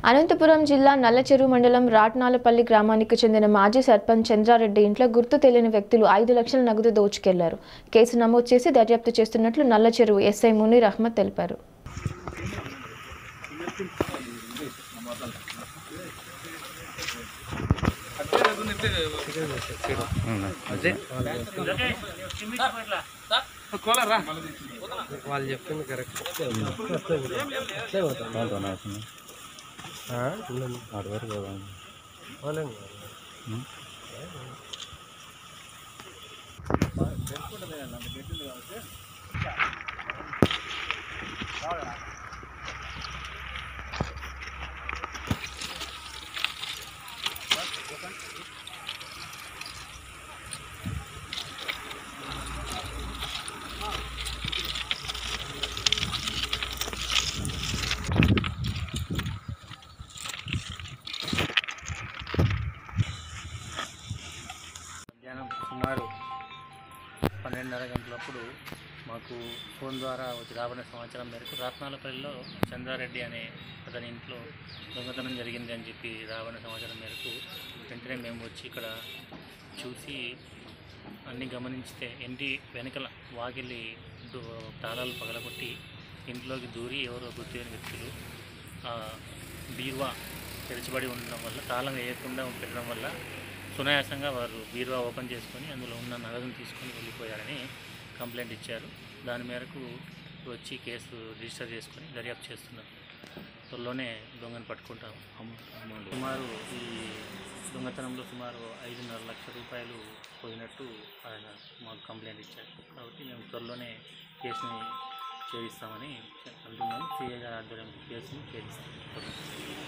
అనంతపురం జిల్లా నల్లచెరువు మండలం రాట్నాలపల్లి గ్రామానికి చెందిన మాజీ సర్పంచ్ చంద్రారెడ్డి ఇంట్లో గుర్తు తెలియని వ్యక్తులు ఐదు లక్షల నగదు దోచుకెళ్లారు కేసు నమోదు చేసి దర్యాప్తు చేస్తున్నట్లు నల్లచెరువు ఎస్ఐ మునీర్ అహ్మద్ తెలిపారు వాళ్ళు చెప్పింది కరెక్ట్ మధ్యాహ్నం సుమారు పన్నెండున్నర గంటలప్పుడు మాకు ఫోన్ ద్వారా వచ్చి రాబడిన సమాచారం మేరకు రత్నాలపల్లిలో చంద్రారెడ్డి అనే అతని ఇంట్లో దొంగతనం జరిగింది అని చెప్పి రాబడిన సమాచారం మేరకు వెంటనే మేము వచ్చి ఇక్కడ చూసి అన్నీ గమనించితే ఇంటి వెనకల వాకిలి డు- తాళాలు పగలగొట్టి ఇంట్లోకి దూరి ఎవరో గుర్తులేని వ్యక్తులు ఆ బీరువా తెరచబడి ఉండడం వల్ల తాళం వేయకుండా పెట్టడం వల్ల సునాయాసంగా వారు బీరువా ఓపెన్ చేసుకొని అందులో ఉన్న నగదును తీసుకొని వెళ్ళిపోయారని కంప్లైంట్ ఇచ్చారు దాని మేరకు వచ్చి కేసు రిజిస్టర్ చేసుకొని దర్యాప్తు చేస్తున్నారు త్వరలోనే దొంగను పట్టుకుంటాం సుమారు ఈ దొంగతనంలో సుమారు ఐదున్నర లక్షల రూపాయలు పోయినట్టు ఆయన మాకు కంప్లైంట్ ఇచ్చారు కాబట్టి మేము త్వరలోనే కేసుని ఛేదిస్తామని అంటున్నాము సిఐ గారి ఆధ్వర్యంలో కేసుని ఛేదిస్తాం